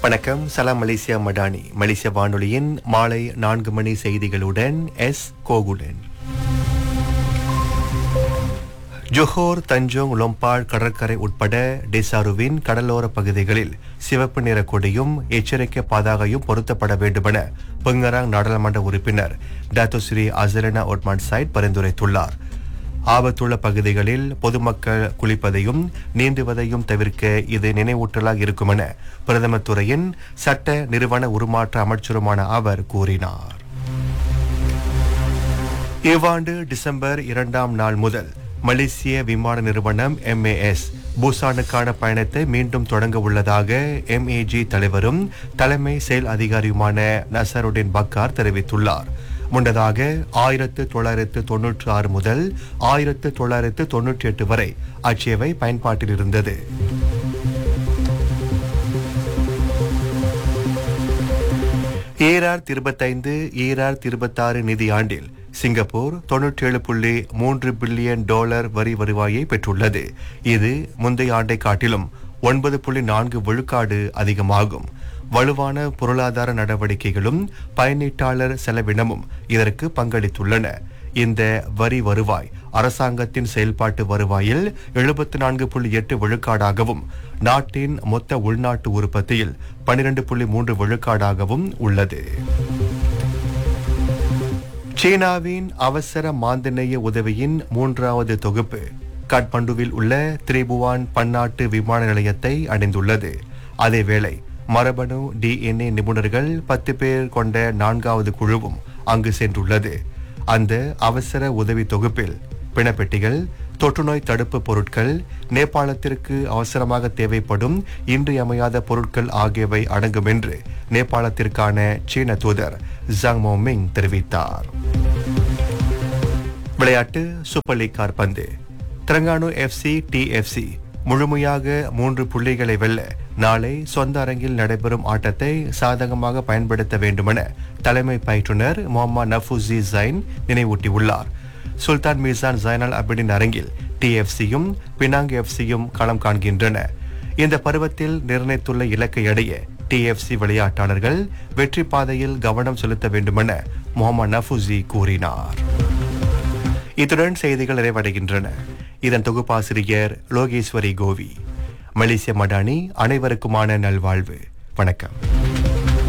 வணக்கம் சலாம் மலேசியா மடானி மலேசிய வானொலியின் மாலை நான்கு மணி செய்திகளுடன் S Gokulan Johor Tanjung Lompat கடற்கரை உட்பட டெசாருவின் கடலோர பகுதிகளில் சிவப்பு நிற கொடியும் எச்சரிக்கை பதாகையும் பொருத்தப்பட வேண்டுமென பெங்கராங் நாடாளுமன்ற உறுப்பினர் டாத்தோஸ்ரீ அசரனா ஒட்மான் சைட் பரிந்துரைத்துள்ளார் ஆபத்துள்ள பகுதிகளில் பொதுமக்கள் குளிப்பதையும் நீந்துவதையும் தவிர்க்க இது நினைவூட்டலாக இருக்கும் என பிரதமர் துறையின் சட்ட நிறுவன உருமாற்ற அமைச்சருமான அவர் கூறினார் இவ்வாண்டு டிசம்பர் இரண்டாம் நாள் முதல் மலேசிய விமான நிறுவனம் எம்ஏஎஸ் பூசானுக்கான பயணத்தை மீண்டும் தொடங்க உள்ளதாக எம்ஏஜி தலைவரும் தலைமை செயல் அதிகாரியுமான நசருடின் பக்கார் தெரிவித்துள்ளார் முன்னதாக ஆயிரத்து தொள்ளாயிரத்து தொன்னூற்றி ஆறு முதல் ஆயிரத்து தொள்ளாயிரத்து தொன்னூற்றி எட்டு வரை அச்சேவை பயன்பாட்டில் இருந்தது ஈரார் இருபத்தைந்து ஈரார் இருபத்தாறு நிதியாண்டில் சிங்கப்பூர் தொன்னூற்றி ஏழு புள்ளி மூன்று பில்லியன் டாலர் வரி வருவாயை பெற்றுள்ளது இது முந்தைய ஆண்டை காட்டிலும் ஒன்பது புள்ளி நான்கு விழுக்காடு அதிகமாகும் வலுவான பொருளாதார நடவடிக்கைகளும் பயனீட்டாளர் செலவினமும் இதற்கு பங்களித்துள்ளன இந்த வரி வருவாய் அரசாங்கத்தின் செயல்பாட்டு வருவாயில் எழுபத்தி நான்கு புள்ளி எட்டு விழுக்காடாகவும் நாட்டின் மொத்த உள்நாட்டு உற்பத்தியில் பனிரெண்டு புள்ளி மூன்று விழுக்காடாகவும் உள்ளது சீனாவின் அவசர மாந்தநேய உதவியின் மூன்றாவது தொகுப்பு காட்மண்டுவில் உள்ள திரிபுவான் பன்னாட்டு விமான நிலையத்தை அடைந்துள்ளது அதேவேளை மரபணு டிஎன்ஏ நிபுணர்கள் பத்து பேர் கொண்ட நான்காவது குழுவும் அங்கு சென்றுள்ளது அந்த அவசர உதவி தொகுப்பில் பிணப்பெட்டிகள் தொற்றுநோய் தடுப்பு பொருட்கள் நேபாளத்திற்கு அவசரமாக தேவைப்படும் இன்றியமையாத பொருட்கள் ஆகியவை அடங்கும் என்று நேபாளத்திற்கான சீன தூதர் ஜாங் மோமிங் தெரிவித்தார் விளையாட்டு சூப்பர் லீக் கார்பந்து திரங்கானு எஃப்சி டிஎஃப்சி முழுமையாக மூன்று புள்ளிகளை வெல்ல நாளை சொந்த அரங்கில் நடைபெறும் ஆட்டத்தை சாதகமாக பயன்படுத்த வேண்டுமென தலைமை பயிற்றுனர் முகமது நஃபூசி ஜைன் நினைவூட்டியுள்ளார் சுல்தான் மீசான் ஜைனல் அபிடின் அரங்கில் டிஎஃப்சியும் பினாங் எஃப்சியும் களம் காண்கின்றன இந்த பருவத்தில் நிர்ணயித்துள்ள இலக்கை அடைய டிஎஃப்சி விளையாட்டாளர்கள் வெற்றி பாதையில் கவனம் செலுத்த வேண்டுமென முகமது நஃபூசி கூறினார் இத்துடன் செய்திகள் நிறைவடைகின்றன இதன் தொகுப்பாசிரியர் லோகேஸ்வரி கோவி மலேசிய மடானி அனைவருக்குமான நல்வாழ்வு வணக்கம்